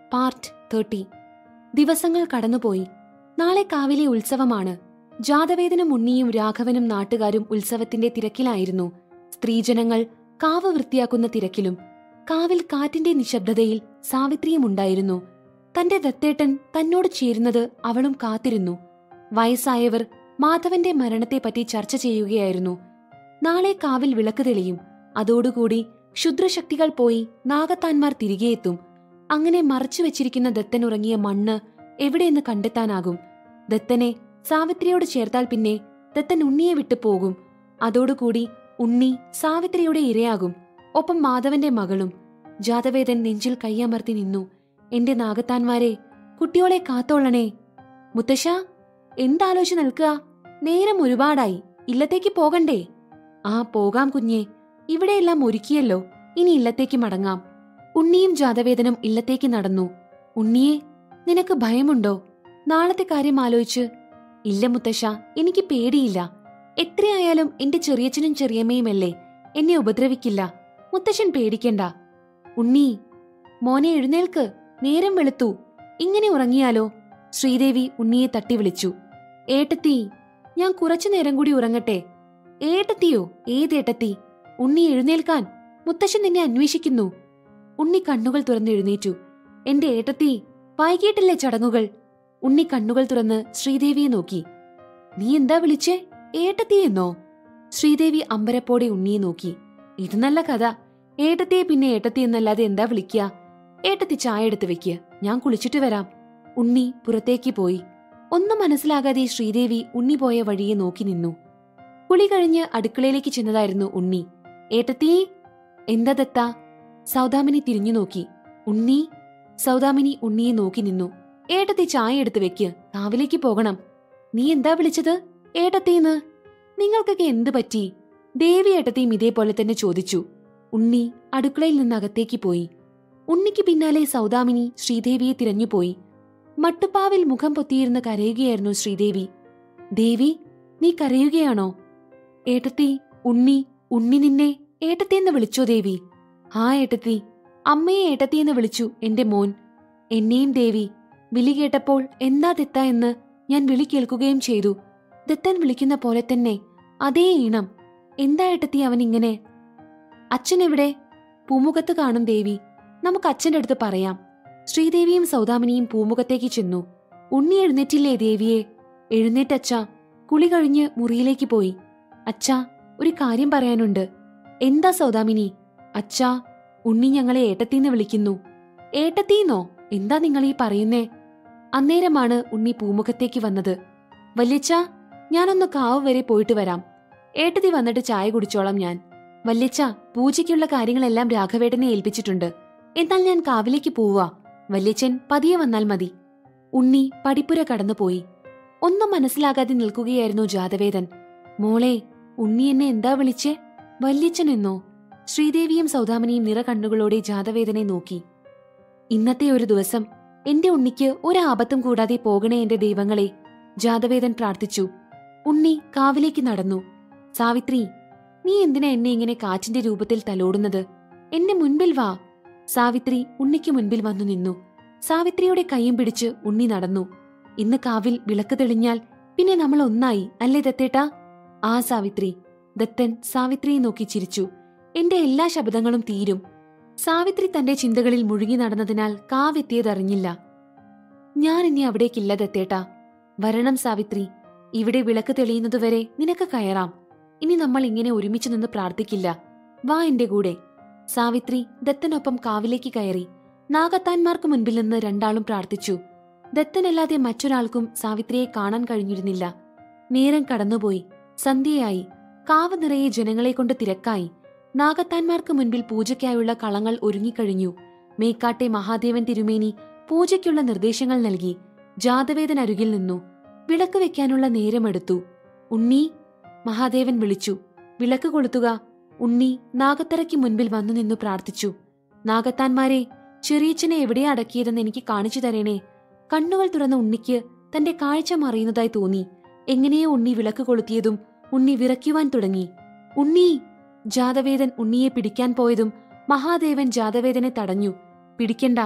part thirty ദിവസങ്ങൾ കടന്നുപോയി നാളെ കാവിലെ ഉത്സവമാണ് ജാതവേദനും ഉണ്ണിയും രാഘവനും നാട്ടുകാരും ഉത്സവത്തിന്റെ തിരക്കിലായിരുന്നു സ്ത്രീജനങ്ങൾ കാവ് വൃത്തിയാക്കുന്ന തിരക്കിലും കാവിൽ കാറ്റിന്റെ നിശബ്ദതയിൽ സാവിത്രിയും ഉണ്ടായിരുന്നു തന്റെ ദത്തേട്ടൻ തന്നോട് ചേരുന്നത് അവളും കാത്തിരുന്നു വയസ്സായവർ മാധവന്റെ മരണത്തെപ്പറ്റി ചർച്ച ചെയ്യുകയായിരുന്നു നാളെ കാവിൽ വിളക്ക് തെളിയും അതോടുകൂടി ക്ഷുദ്രശക്തികൾ പോയി നാഗത്താന്മാർ തിരികെ എത്തും അങ്ങനെ മറച്ചു വെച്ചിരിക്കുന്ന ദത്തൻ ഉറങ്ങിയ മണ്ണ് എവിടെയെന്ന് കണ്ടെത്താനാകും ദത്തനെ സാവിത്രിയോട് ചേർത്താൽ പിന്നെ ദത്തൻ ഉണ്ണിയെ വിട്ടു പോകും അതോടുകൂടി ഉണ്ണി സാവിത്രിയുടെ ഇരയാകും ഒപ്പം മാധവന്റെ മകളും ജാതവേദൻ നെഞ്ചിൽ കയ്യമർത്തി നിന്നു എന്റെ നാഗത്താന്മാരെ കുട്ടിയോളെ കാത്തോളണേ മുത്തശ്ശ എന്താലോചിച്ച് നിൽക്കുക നേരം ഒരുപാടായി ഇല്ലത്തേക്ക് പോകണ്ടേ ആ പോകാം കുഞ്ഞെ ഇവിടെയെല്ലാം ഒരുക്കിയല്ലോ ഇനി ഇല്ലത്തേക്ക് മടങ്ങാം ഉണ്ണിയും ജാതവേദനും ഇല്ലത്തേക്ക് നടന്നു ഉണ്ണിയെ നിനക്ക് ഭയമുണ്ടോ നാളത്തെ കാര്യം ആലോചിച്ച് ഇല്ല മുത്തശ്ശ എനിക്ക് പേടിയില്ല എത്രയായാലും എന്റെ ചെറിയച്ഛനും ചെറിയമ്മയുമല്ലേ എന്നെ ഉപദ്രവിക്കില്ല മുത്തശ്ശൻ പേടിക്കണ്ട ഉണ്ണി മോനെ എഴുന്നേൽക്ക് നേരം വെളുത്തു ഇങ്ങനെ ഉറങ്ങിയാലോ ശ്രീദേവി ഉണ്ണിയെ തട്ടി വിളിച്ചു ഏട്ടത്തി ഞാൻ കുറച്ചു നേരം കൂടി ഉറങ്ങട്ടെ ഏട്ടത്തിയോ ഏതേട്ടത്തി ഉണ്ണി എഴുന്നേൽക്കാൻ മുത്തശ്ശൻ നിന്നെ അന്വേഷിക്കുന്നു ഉണ്ണി കണ്ണുകൾ തുറന്ന് എഴുന്നേറ്റു എന്റെ ഏട്ടത്തി വൈകിട്ടില്ലേ ചടങ്ങുകൾ ഉണ്ണി കണ്ണുകൾ തുറന്ന് ശ്രീദേവിയെ നോക്കി നീ എന്താ വിളിച്ചേ ഏട്ടത്തിയെന്നോ ശ്രീദേവി അമ്പരപ്പോടെ ഉണ്ണിയെ നോക്കി ഇത് നല്ല കഥ ഏട്ടത്തിയെ പിന്നെ ഏട്ടത്തി എന്നല്ലാതെ എന്താ വിളിക്കുക ഏട്ടത്തി ചായ എടുത്ത് വെക്ക് ഞാൻ കുളിച്ചിട്ട് വരാം ഉണ്ണി പുറത്തേക്ക് പോയി ഒന്നും മനസ്സിലാകാതെ ശ്രീദേവി ഉണ്ണി പോയ വഴിയെ നോക്കി നിന്നു കുളി കഴിഞ്ഞ് അടുക്കളയിലേക്ക് ചെന്നതായിരുന്നു ഉണ്ണി ഏട്ടത്തി എന്താ ദത്ത സൗദാമിനി തിരിഞ്ഞു നോക്കി ഉണ്ണി സൗദാമിനി ഉണ്ണിയെ നോക്കി നിന്നു ഏട്ടത്തി ചായ എടുത്ത് വെക്ക് കാവിലേക്ക് പോകണം നീ എന്താ വിളിച്ചത് ഏട്ടത്തീന്ന് നിങ്ങൾക്കൊക്കെ എന്ത് പറ്റി ദേവി ഏട്ടത്തിയും ഇതേപോലെ തന്നെ ചോദിച്ചു ഉണ്ണി അടുക്കളയിൽ നിന്ന് അകത്തേക്ക് പോയി ഉണ്ണിക്ക് പിന്നാലെ സൗദാമിനി ശ്രീദേവിയെ തിരഞ്ഞുപോയി മട്ടുപ്പാവിൽ മുഖം പൊത്തിയിരുന്ന് കരയുകയായിരുന്നു ശ്രീദേവി ദേവി നീ കരയുകയാണോ ഏട്ടത്തി ഉണ്ണി ഉണ്ണി നിന്നെ ഏട്ടത്തിയെന്ന് വിളിച്ചോ ദേവി ആ ഏട്ടത്തി അമ്മയെ ഏട്ടത്തിയെന്ന് വിളിച്ചു എന്റെ മോൻ എന്നെയും ദേവി വിളി കേട്ടപ്പോൾ എന്താ ദത്ത എന്ന് ഞാൻ വിളി കേൾക്കുകയും ചെയ്തു ദത്തൻ വിളിക്കുന്ന പോലെ തന്നെ അതേ ഈണം എന്താ ഏട്ടത്തി അവൻ ഇങ്ങനെ അച്ഛൻ എവിടെ പൂമുഖത്ത് കാണും ദേവി നമുക്ക് അച്ഛന്റെ അടുത്ത് പറയാം ശ്രീദേവിയും സൗദാമിനിയും പൂമുഖത്തേക്ക് ചെന്നു ഉണ്ണി എഴുന്നേറ്റില്ലേ ദേവിയെ എഴുന്നേറ്റച്ഛാ കുളി കഴിഞ്ഞ് മുറിയിലേക്ക് പോയി അച്ഛാ ഒരു കാര്യം പറയാനുണ്ട് എന്താ സൗദാമിനി അച്ഛാ ഉണ്ണി ഞങ്ങളെ ഏട്ടത്തീന്ന് വിളിക്കുന്നു ഏട്ടത്തീന്നോ എന്താ നിങ്ങൾ ഈ പറയുന്നേ അന്നേരമാണ് ഉണ്ണി പൂമുഖത്തേക്ക് വന്നത് വല്യച്ഛ ഞാനൊന്ന് കാവ് വരെ പോയിട്ട് വരാം ഏട്ടത്തി വന്നിട്ട് ചായ കുടിച്ചോളാം ഞാൻ വല്യച്ഛ പൂജയ്ക്കുള്ള കാര്യങ്ങളെല്ലാം രാഘവേട്ടനെ ഏൽപ്പിച്ചിട്ടുണ്ട് എന്നാൽ ഞാൻ കാവിലേക്ക് പോവാ വല്യച്ഛൻ പതിയെ വന്നാൽ മതി ഉണ്ണി പടിപ്പുര കടന്നുപോയി ഒന്നും മനസ്സിലാകാതെ നിൽക്കുകയായിരുന്നു ജാതവേദൻ മോളെ ഉണ്ണി എന്നെ എന്താ വിളിച്ചേ വല്യച്ഛൻ എന്നോ ശ്രീദേവിയും സൗദാമിനിയും നിറകണ്ണുകളോടെ ജാതവേദനെ നോക്കി ഇന്നത്തെ ഒരു ദിവസം എന്റെ ഉണ്ണിക്ക് ഒരാപത്തും കൂടാതെ പോകണേ എന്റെ ദൈവങ്ങളെ ജാതവേദൻ പ്രാർത്ഥിച്ചു ഉണ്ണി കാവിലേക്ക് നടന്നു സാവിത്രി നീ എന്തിനാ എന്നെ ഇങ്ങനെ കാറ്റിന്റെ രൂപത്തിൽ തലോടുന്നത് എന്റെ മുൻപിൽ വാ സാവിത്രി ഉണ്ണിക്ക് മുൻപിൽ വന്നു നിന്നു സാവിത്രിയുടെ കൈയും പിടിച്ച് ഉണ്ണി നടന്നു ഇന്ന് കാവിൽ വിളക്ക് തെളിഞ്ഞാൽ പിന്നെ നമ്മൾ ഒന്നായി അല്ലേ ദത്തേട്ടാ ആ സാവിത്രി ദത്തൻ സാവിത്രിയെ നോക്കി ചിരിച്ചു എന്റെ എല്ലാ ശബ്ദങ്ങളും തീരും സാവിത്രി തന്റെ ചിന്തകളിൽ മുഴുകി നടന്നതിനാൽ കാവെത്തിയതറിഞ്ഞില്ല ഞാൻ ഇനി അവിടേക്കില്ല ദത്തേട്ടാ വരണം സാവിത്രി ഇവിടെ വിളക്ക് തെളിയുന്നതുവരെ നിനക്ക് കയറാം ഇനി നമ്മൾ ഇങ്ങനെ ഒരുമിച്ച് നിന്ന് പ്രാർത്ഥിക്കില്ല വാ എന്റെ കൂടെ സാവിത്രി ദത്തനൊപ്പം കാവിലേക്ക് കയറി നാഗത്താന്മാർക്ക് മുൻപിൽ നിന്ന് രണ്ടാളും പ്രാർത്ഥിച്ചു ദത്തനല്ലാതെ മറ്റൊരാൾക്കും സാവിത്രിയെ കാണാൻ കഴിഞ്ഞിരുന്നില്ല നേരം കടന്നുപോയി സന്ധ്യയായി കാവ് നിറയെ ജനങ്ങളെ കൊണ്ട് തിരക്കായി നാഗത്താന്മാർക്ക് മുൻപിൽ പൂജയ്ക്കായുള്ള കളങ്ങൾ ഒരുങ്ങിക്കഴിഞ്ഞു മേക്കാട്ടെ മഹാദേവൻ തിരുമേനി പൂജയ്ക്കുള്ള നിർദ്ദേശങ്ങൾ നൽകി ജാതവേദൻ അരുകിൽ നിന്നു വിളക്ക് വെക്കാനുള്ള നേരമെടുത്തു ഉണ്ണി മഹാദേവൻ വിളിച്ചു വിളക്ക് കൊളുത്തുക ഉണ്ണി നാഗത്തറയ്ക്ക് മുൻപിൽ വന്നു നിന്നു പ്രാർത്ഥിച്ചു നാഗത്താന്മാരെ ചെറിയച്ഛനെ എവിടെയാ അടക്കിയതെന്ന് എനിക്ക് കാണിച്ചു തരണേ കണ്ണുകൾ തുറന്ന ഉണ്ണിക്ക് തന്റെ കാഴ്ച മറിയുന്നതായി തോന്നി എങ്ങനെയോ ഉണ്ണി വിളക്ക് കൊളുത്തിയതും ഉണ്ണി വിറയ്ക്കുവാൻ തുടങ്ങി ഉണ്ണി ജാതവേദൻ ഉണ്ണിയെ പിടിക്കാൻ പോയതും മഹാദേവൻ ജാതവേദനെ തടഞ്ഞു പിടിക്കണ്ട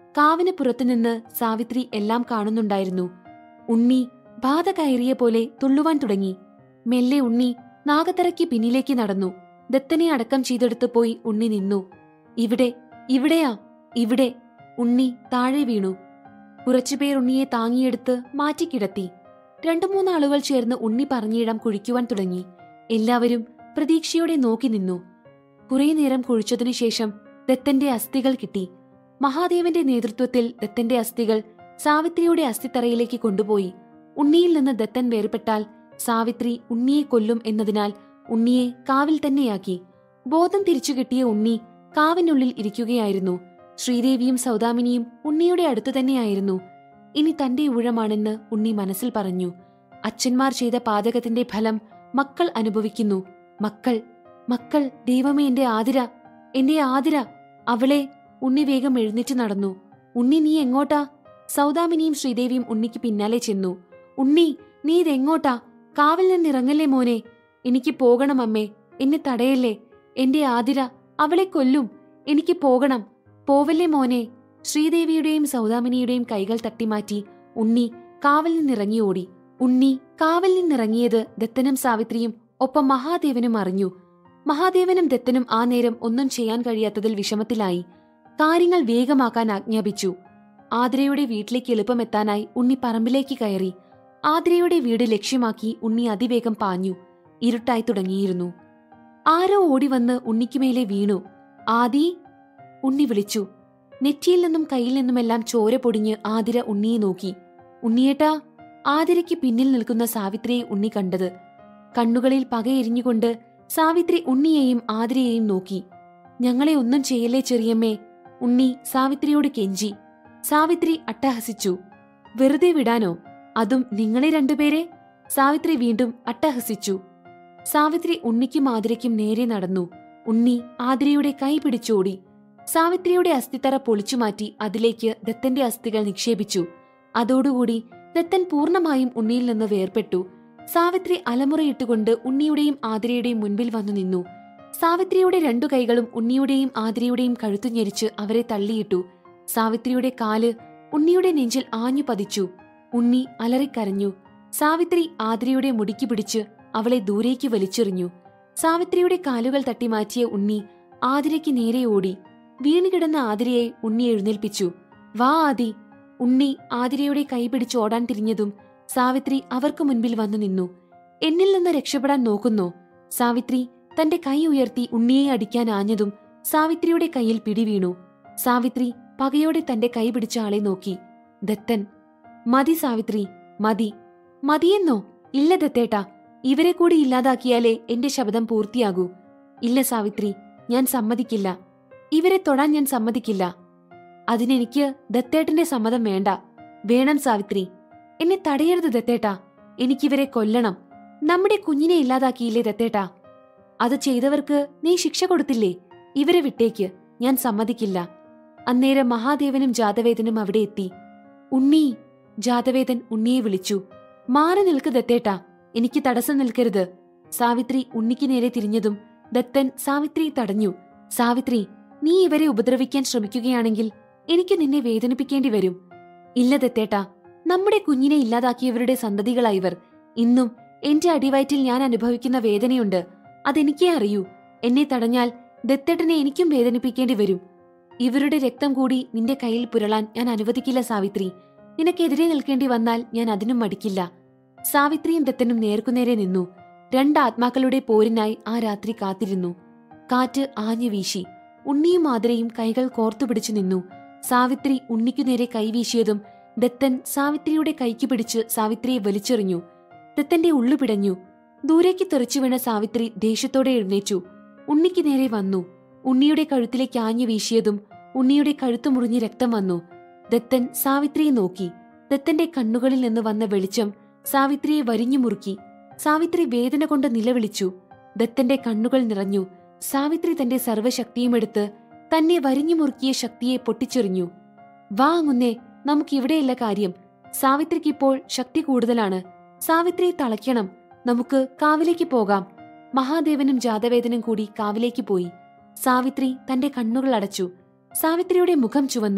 കാവിന് പുറത്തുനിന്ന് സാവിത്രി എല്ലാം കാണുന്നുണ്ടായിരുന്നു ഉണ്ണി ബാധ കയറിയ പോലെ തുള്ളുവാൻ തുടങ്ങി മെല്ലെ ഉണ്ണി നാഗത്തറയ്ക്ക് പിന്നിലേക്ക് നടന്നു ദത്തനെ അടക്കം ചെയ്തെടുത്ത് പോയി ഉണ്ണി നിന്നു ഇവിടെ ഇവിടെയാ ഇവിടെ ഉണ്ണി താഴെ വീണു കുറച്ചുപേർ ഉണ്ണിയെ താങ്ങിയെടുത്ത് മാറ്റിക്കിടത്തി രണ്ടു മൂന്നാളുകൾ ചേർന്ന് ഉണ്ണി പറഞ്ഞിടം കുഴിക്കുവാൻ തുടങ്ങി എല്ലാവരും പ്രതീക്ഷയോടെ നോക്കി നിന്നു കുറെ നേരം കുഴിച്ചതിനു ശേഷം ദത്തന്റെ അസ്ഥികൾ കിട്ടി മഹാദേവന്റെ നേതൃത്വത്തിൽ ദത്തന്റെ അസ്ഥികൾ സാവിത്രിയുടെ അസ്ഥിത്തറയിലേക്ക് കൊണ്ടുപോയി ഉണ്ണിയിൽ നിന്ന് ദത്തൻ വേർപെട്ടാൽ സാവിത്രി ഉണ്ണിയെ കൊല്ലും എന്നതിനാൽ ഉണ്ണിയെ കാവിൽ തന്നെയാക്കി ബോധം തിരിച്ചു കിട്ടിയ ഉണ്ണി കാവിനുള്ളിൽ ഇരിക്കുകയായിരുന്നു ശ്രീദേവിയും സൗദാമിനിയും ഉണ്ണിയുടെ അടുത്തു തന്നെയായിരുന്നു ഇനി തന്റെ ഊഴമാണെന്ന് ഉണ്ണി മനസ്സിൽ പറഞ്ഞു അച്ഛന്മാർ ചെയ്ത പാതകത്തിന്റെ ഫലം മക്കൾ അനുഭവിക്കുന്നു മക്കൾ മക്കൾ ദൈവമേ എന്റെ ആതിര എന്റെ ആതിര അവളെ ഉണ്ണി വേഗം എഴുന്നേറ്റ് നടന്നു ഉണ്ണി നീ എങ്ങോട്ടാ സൗദാമിനിയും ശ്രീദേവിയും ഉണ്ണിക്ക് പിന്നാലെ ചെന്നു ഉണ്ണി നീ ഇതെങ്ങോട്ടാ കാവിൽ നിന്നിറങ്ങല്ലേ മോനെ എനിക്ക് പോകണം അമ്മേ എന്നെ തടയല്ലേ എന്റെ ആതിര അവളെ കൊല്ലും എനിക്ക് പോകണം പോവല്ലേ മോനെ ശ്രീദേവിയുടെയും സൗദാമിനിയുടെയും കൈകൾ തട്ടിമാറ്റി ഉണ്ണി കാവൽ നിന്നിറങ്ങി ഓടി ഉണ്ണി കാവൽ നിന്നിറങ്ങിയത് ദത്തനും സാവിത്രിയും ഒപ്പം മഹാദേവനും അറിഞ്ഞു മഹാദേവനും ദത്തനും ആ നേരം ഒന്നും ചെയ്യാൻ കഴിയാത്തതിൽ വിഷമത്തിലായി കാര്യങ്ങൾ വേഗമാക്കാൻ ആജ്ഞാപിച്ചു ആതിരയുടെ വീട്ടിലേക്ക് എളുപ്പമെത്താനായി ഉണ്ണി പറമ്പിലേക്ക് കയറി ആതിരയുടെ വീട് ലക്ഷ്യമാക്കി ഉണ്ണി അതിവേഗം പാഞ്ഞു ഇരുട്ടായി തുടങ്ങിയിരുന്നു ആരോ ഓടിവന്ന് ഉണ്ണിക്കുമേലെ വീണു ആദി ഉണ്ണി വിളിച്ചു നെറ്റിയിൽ നിന്നും കയ്യിൽ നിന്നുമെല്ലാം ചോര പൊടിഞ്ഞ് ആതിര ഉണ്ണിയെ നോക്കി ഉണ്ണിയേട്ടാ ആതിരയ്ക്ക് പിന്നിൽ നിൽക്കുന്ന സാവിത്രിയെ ഉണ്ണി കണ്ടത് കണ്ണുകളിൽ പകയെരിഞ്ഞുകൊണ്ട് സാവിത്രി ഉണ്ണിയെയും ആതിരയെയും നോക്കി ഞങ്ങളെ ഒന്നും ചെയ്യല്ലേ ചെറിയമ്മേ ഉണ്ണി സാവിത്രിയോട് കെഞ്ചി സാവിത്രി അട്ടഹസിച്ചു വെറുതെ വിടാനോ അതും നിങ്ങളെ രണ്ടുപേരെ സാവിത്രി വീണ്ടും അട്ടഹസിച്ചു സാവിത്രി ഉണ്ണിക്കും ആതിരയ്ക്കും നേരെ നടന്നു ഉണ്ണി ആതിരയുടെ കൈ പിടിച്ചോടി സാവിത്രിയുടെ അസ്ഥിത്തറ പൊളിച്ചുമാറ്റി അതിലേക്ക് ദത്തന്റെ അസ്ഥികൾ നിക്ഷേപിച്ചു അതോടുകൂടി ദത്തൻ പൂർണ്ണമായും ഉണ്ണിയിൽ നിന്ന് വേർപെട്ടു സാവിത്രി അലമുറയിട്ടുകൊണ്ട് ഉണ്ണിയുടെയും ആതിരയുടെയും മുൻപിൽ വന്നു നിന്നു സാവിത്രിയുടെ രണ്ടു കൈകളും ഉണ്ണിയുടെയും ആതിരയുടെയും കഴുത്തു ഞെരിച്ച് അവരെ തള്ളിയിട്ടു സാവിത്രിയുടെ കാല് ഉണ്ണിയുടെ നെഞ്ചിൽ ആഞ്ഞു പതിച്ചു ഉണ്ണി അലറിക്കരഞ്ഞു സാവിത്രി ആതിരയുടെ മുടിക്ക് പിടിച്ച് അവളെ ദൂരേക്ക് വലിച്ചെറിഞ്ഞു സാവിത്രിയുടെ കാലുകൾ തട്ടിമാറ്റിയ ഉണ്ണി ആതിരയ്ക്ക് നേരെ ഓടി വീണുകിടന്ന ആതിരയെ ഉണ്ണി എഴുന്നേൽപ്പിച്ചു വാ ആദി ഉണ്ണി ആതിരയുടെ കൈ പിടിച്ച് ഓടാൻ തിരിഞ്ഞതും സാവിത്രി അവർക്ക് മുൻപിൽ വന്നു നിന്നു എന്നിൽ നിന്ന് രക്ഷപ്പെടാൻ നോക്കുന്നോ സാവിത്രി തന്റെ കൈ ഉയർത്തി ഉണ്ണിയെ അടിക്കാൻ ആഞ്ഞതും സാവിത്രിയുടെ കയ്യിൽ പിടിവീണു സാവിത്രി പകയോടെ തന്റെ കൈ പിടിച്ച ആളെ നോക്കി ദത്തൻ മതി സാവിത്രി മതി മതിയെന്നോ ഇല്ല ദത്തേട്ടാ ഇവരെ കൂടി ഇല്ലാതാക്കിയാലേ എന്റെ ശബ്ദം പൂർത്തിയാകൂ ഇല്ല സാവിത്രി ഞാൻ സമ്മതിക്കില്ല ഇവരെ തൊടാൻ ഞാൻ സമ്മതിക്കില്ല അതിനെനിക്ക് ദത്തേട്ടന്റെ സമ്മതം വേണ്ട വേണം സാവിത്രി എന്നെ തടയരുത് ദത്തേട്ടാ എനിക്കിവരെ കൊല്ലണം നമ്മുടെ കുഞ്ഞിനെ ഇല്ലാതാക്കിയില്ലേ ദത്തേട്ടാ അത് ചെയ്തവർക്ക് നീ ശിക്ഷ കൊടുത്തില്ലേ ഇവരെ വിട്ടേക്ക് ഞാൻ സമ്മതിക്കില്ല അന്നേരം മഹാദേവനും ജാതവേദനും അവിടെ എത്തി ഉണ്ണി ജാതവേദൻ ഉണ്ണിയെ വിളിച്ചു മാറി നിൽക്ക് ദത്തേട്ടാ എനിക്ക് തടസ്സം നിൽക്കരുത് സാവിത്രി ഉണ്ണിക്ക് നേരെ തിരിഞ്ഞതും ദത്തൻ സാവിത്രി തടഞ്ഞു സാവിത്രി നീ ഇവരെ ഉപദ്രവിക്കാൻ ശ്രമിക്കുകയാണെങ്കിൽ എനിക്ക് നിന്നെ വേദനിപ്പിക്കേണ്ടി വരും ഇല്ല ദത്തേട്ടാ നമ്മുടെ കുഞ്ഞിനെ ഇല്ലാതാക്കിയവരുടെ സന്തതികളായിവർ ഇന്നും എന്റെ അടിവയറ്റിൽ ഞാൻ അനുഭവിക്കുന്ന വേദനയുണ്ട് അതെനിക്കേ അറിയൂ എന്നെ തടഞ്ഞാൽ ദത്തേട്ടനെ എനിക്കും വേദനിപ്പിക്കേണ്ടി വരും ഇവരുടെ രക്തം കൂടി നിന്റെ കയ്യിൽ പുരളാൻ ഞാൻ അനുവദിക്കില്ല സാവിത്രി നിനക്കെതിരെ നിൽക്കേണ്ടി വന്നാൽ ഞാൻ അതിനും മടിക്കില്ല സാവിത്രിയും ദത്തനും നേർക്കുനേരെ നിന്നു രണ്ട് ആത്മാക്കളുടെ പോരിനായി ആ രാത്രി കാത്തിരുന്നു കാറ്റ് ആഞ്ഞു വീശി ഉണ്ണിയും മാതിരയും കൈകൾ കോർത്തുപിടിച്ചു നിന്നു സാവിത്രി ഉണ്ണിക്കു നേരെ കൈവീശിയതും ദത്തൻ സാവിത്രിയുടെ കൈക്ക് പിടിച്ച് സാവിത്രിയെ വലിച്ചെറിഞ്ഞു ദത്തന്റെ ഉള്ളു പിടഞ്ഞു ദൂരേക്ക് തെറിച്ചു വീണ സാവിത്രി ദേഷ്യത്തോടെ എഴുന്നേറ്റു ഉണ്ണിക്ക് നേരെ വന്നു ഉണ്ണിയുടെ കഴുത്തിലേക്ക് ആഞ്ഞു വീശിയതും ഉണ്ണിയുടെ കഴുത്തു മുറിഞ്ഞ് രക്തം വന്നു ദത്തൻ സാവിത്രിയെ നോക്കി ദത്തന്റെ കണ്ണുകളിൽ നിന്ന് വന്ന വെളിച്ചം സാവിത്രിയെ വരിഞ്ഞു മുറുക്കി സാവിത്രി വേദന കൊണ്ട് നിലവിളിച്ചു ദത്തന്റെ കണ്ണുകൾ നിറഞ്ഞു സാവിത്രി തന്റെ സർവ്വശക്തിയുമെടുത്ത് തന്നെ വരിഞ്ഞു മുറുക്കിയ ശക്തിയെ പൊട്ടിച്ചെറിഞ്ഞു വാ അങ്ങുന്നേ നമുക്കിവിടെയല്ല കാര്യം സാവിത്രിക്കിപ്പോൾ ശക്തി കൂടുതലാണ് സാവിത്രിയെ തളയ്ക്കണം നമുക്ക് കാവിലേക്ക് പോകാം മഹാദേവനും ജാതവേദനും കൂടി കാവിലേക്ക് പോയി സാവിത്രി തന്റെ കണ്ണുകൾ അടച്ചു സാവിത്രിയുടെ മുഖം ചുവന്നു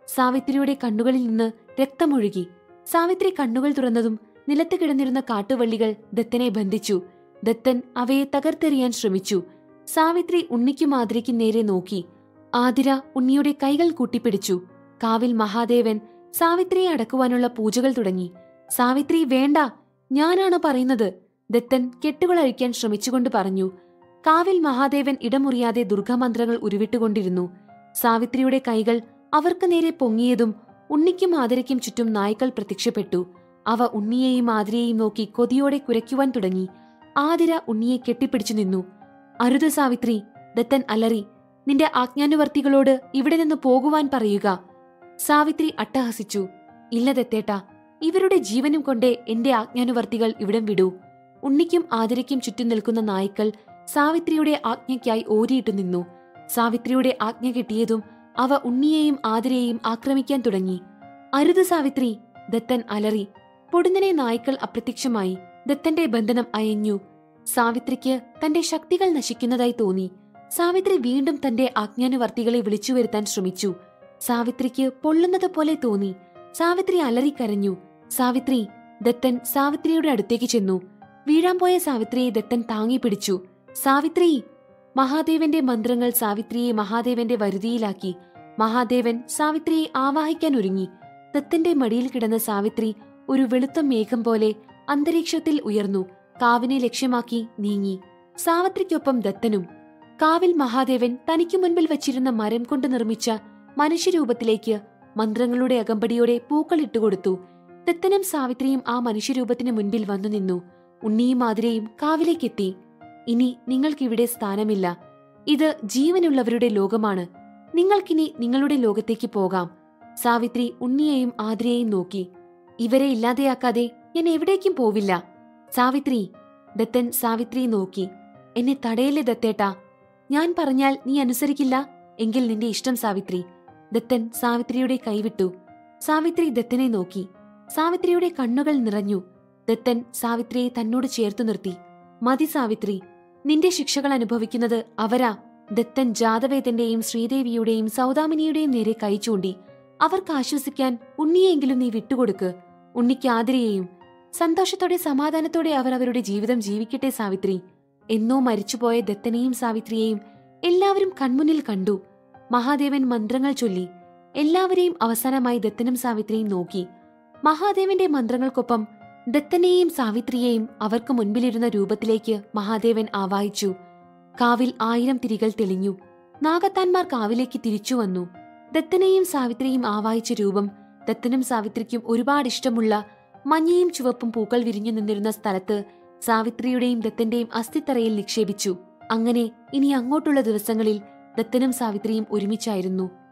സാവിത്രിയുടെ കണ്ണുകളിൽ നിന്ന് രക്തമൊഴുകി സാവിത്രി കണ്ണുകൾ തുറന്നതും നിലത്ത് കിടന്നിരുന്ന കാട്ടുവള്ളികൾ ദത്തനെ ബന്ധിച്ചു ദത്തൻ അവയെ തകർത്തെറിയാൻ ശ്രമിച്ചു സാവിത്രി ഉണ്ണിക്കും ആതിരയ്ക്കും നേരെ നോക്കി ആതിര ഉണ്ണിയുടെ കൈകൾ കൂട്ടിപ്പിടിച്ചു കാവിൽ മഹാദേവൻ സാവിത്രിയെ അടക്കുവാനുള്ള പൂജകൾ തുടങ്ങി സാവിത്രി വേണ്ട ഞാനാണ് പറയുന്നത് ദത്തൻ കെട്ടുകൾ അഴിക്കാൻ ശ്രമിച്ചുകൊണ്ട് പറഞ്ഞു കാവിൽ മഹാദേവൻ ഇടമുറിയാതെ ദുർഗമന്ത്രങ്ങൾ ഉരുവിട്ടുകൊണ്ടിരുന്നു സാവിത്രിയുടെ കൈകൾ അവർക്ക് നേരെ പൊങ്ങിയതും ഉണ്ണിക്കും ആതിരയ്ക്കും ചുറ്റും നായ്ക്കൾ പ്രത്യക്ഷപ്പെട്ടു അവ ഉണ്ണിയെയും ആതിരയെയും നോക്കി കൊതിയോടെ കുരയ്ക്കുവാൻ തുടങ്ങി ആതിര ഉണ്ണിയെ കെട്ടിപ്പിടിച്ചു നിന്നു അരുത് സാവിത്രി ദത്തൻ അലറി നിന്റെ ആജ്ഞാനുവർത്തികളോട് ഇവിടെ നിന്ന് പോകുവാൻ പറയുക സാവിത്രി അട്ടഹസിച്ചു ഇല്ല ദത്തേട്ടാ ഇവരുടെ ജീവനും കൊണ്ടേ എന്റെ ആജ്ഞാനുവർത്തികൾ ഇവിടം വിടൂ ഉണ്ണിക്കും ആതിരയ്ക്കും ചുറ്റും നിൽക്കുന്ന നായ്ക്കൾ സാവിത്രിയുടെ ആജ്ഞയ്ക്കായി ഓരിയിട്ടു നിന്നു സാവിത്രിയുടെ ആജ്ഞ കിട്ടിയതും അവ ഉണ്ണിയെയും ആതിരയെയും ആക്രമിക്കാൻ തുടങ്ങി അരുത് സാവിത്രി ദത്തൻ അലറി പൊടുന്നനെ നായ്ക്കൾ അപ്രത്യക്ഷമായി ദത്തന്റെ ബന്ധനം അയഞ്ഞു സാവിത്രിക്ക് തന്റെ ശക്തികൾ നശിക്കുന്നതായി തോന്നി സാവിത്രി വീണ്ടും തന്റെ ആജ്ഞാനുവർത്തികളെ വിളിച്ചു വരുത്താൻ ശ്രമിച്ചു സാവിത്രിക്ക് പൊള്ളുന്നത് പോലെ തോന്നി സാവിത്രി അലറിക്കരഞ്ഞു സാവിത്രി ദത്തൻ സാവിത്രിയുടെ അടുത്തേക്ക് ചെന്നു വീഴാൻ പോയ സാവിത്രിയെ ദത്തൻ താങ്ങി പിടിച്ചു സാവിത്രി മഹാദേവന്റെ മന്ത്രങ്ങൾ സാവിത്രിയെ മഹാദേവന്റെ വരുതിയിലാക്കി മഹാദേവൻ സാവിത്രിയെ ആവാഹിക്കാൻ ഒരുങ്ങി ദത്തന്റെ മടിയിൽ കിടന്ന സാവിത്രി ഒരു വെളുത്ത മേഘം പോലെ അന്തരീക്ഷത്തിൽ ഉയർന്നു കാവിനെ ലക്ഷ്യമാക്കി നീങ്ങി സാവിത്രിക്കൊപ്പം ദത്തനും കാവിൽ മഹാദേവൻ തനിക്കു മുൻപിൽ വച്ചിരുന്ന മരം കൊണ്ട് നിർമ്മിച്ച മനുഷ്യരൂപത്തിലേക്ക് മന്ത്രങ്ങളുടെ അകമ്പടിയോടെ പൂക്കൾ ഇട്ടുകൊടുത്തു ദത്തനും സാവിത്രിയും ആ മനുഷ്യരൂപത്തിന് മുൻപിൽ വന്നു നിന്നു ഉണ്ണിയും മാതിരയും കാവിലേക്കെത്തി ഇനി നിങ്ങൾക്കിവിടെ സ്ഥാനമില്ല ഇത് ജീവനുള്ളവരുടെ ലോകമാണ് നിങ്ങൾക്കിനി നിങ്ങളുടെ ലോകത്തേക്ക് പോകാം സാവിത്രി ഉണ്ണിയെയും ആതിരയെയും നോക്കി ഇവരെ ഇല്ലാതെയാക്കാതെ ഞാൻ എവിടേക്കും പോവില്ല സാവിത്രി ദത്തൻ സാവിത്രിയെ നോക്കി എന്നെ തടയല്ലേ ദത്തേട്ടാ ഞാൻ പറഞ്ഞാൽ നീ അനുസരിക്കില്ല എങ്കിൽ നിന്റെ ഇഷ്ടം സാവിത്രി ദത്തൻ സാവിത്രിയുടെ കൈവിട്ടു സാവിത്രി ദത്തനെ നോക്കി സാവിത്രിയുടെ കണ്ണുകൾ നിറഞ്ഞു ദത്തൻ സാവിത്രിയെ തന്നോട് ചേർത്തു നിർത്തി മതി സാവിത്രി നിന്റെ ശിക്ഷകൾ അനുഭവിക്കുന്നത് അവരാ ദത്തൻ ജാതവേദന്റെയും ശ്രീദേവിയുടെയും സൗദാമിനിയുടെയും നേരെ കൈ ചൂണ്ടി അവർക്ക് ആശ്വസിക്കാൻ ഉണ്ണിയെങ്കിലും നീ വിട്ടുകൊടുക്ക് ഉണ്ണിക്ക് ആതിരയെയും സന്തോഷത്തോടെ സമാധാനത്തോടെ അവർ അവരുടെ ജീവിതം ജീവിക്കട്ടെ സാവിത്രി എന്നോ മരിച്ചുപോയ ദത്തനെയും സാവിത്രിയെയും എല്ലാവരും കൺമുന്നിൽ കണ്ടു മഹാദേവൻ മന്ത്രങ്ങൾ ചൊല്ലി എല്ലാവരെയും അവസാനമായി ദത്തനും സാവിത്രിയും നോക്കി മഹാദേവന്റെ മന്ത്രങ്ങൾക്കൊപ്പം ദത്തനെയും സാവിത്രിയെയും അവർക്ക് മുൻപിലിരുന്ന രൂപത്തിലേക്ക് മഹാദേവൻ ആവാഹിച്ചു കാവിൽ ആയിരം തിരികൾ തെളിഞ്ഞു നാഗത്താന്മാർ കാവിലേക്ക് തിരിച്ചു വന്നു ദത്തനെയും സാവിത്രിയും ആവാഹിച്ച രൂപം ദത്തനും സാവിത്രിക്കും ഒരുപാട് ഇഷ്ടമുള്ള മഞ്ഞയും ചുവപ്പും പൂക്കൾ വിരിഞ്ഞു നിന്നിരുന്ന സ്ഥലത്ത് സാവിത്രിയുടെയും ദത്തന്റെയും അസ്ഥിത്തറയിൽ നിക്ഷേപിച്ചു അങ്ങനെ ഇനി അങ്ങോട്ടുള്ള ദിവസങ്ങളിൽ ദത്തനും സാവിത്രിയും ഒരുമിച്ചായിരുന്നു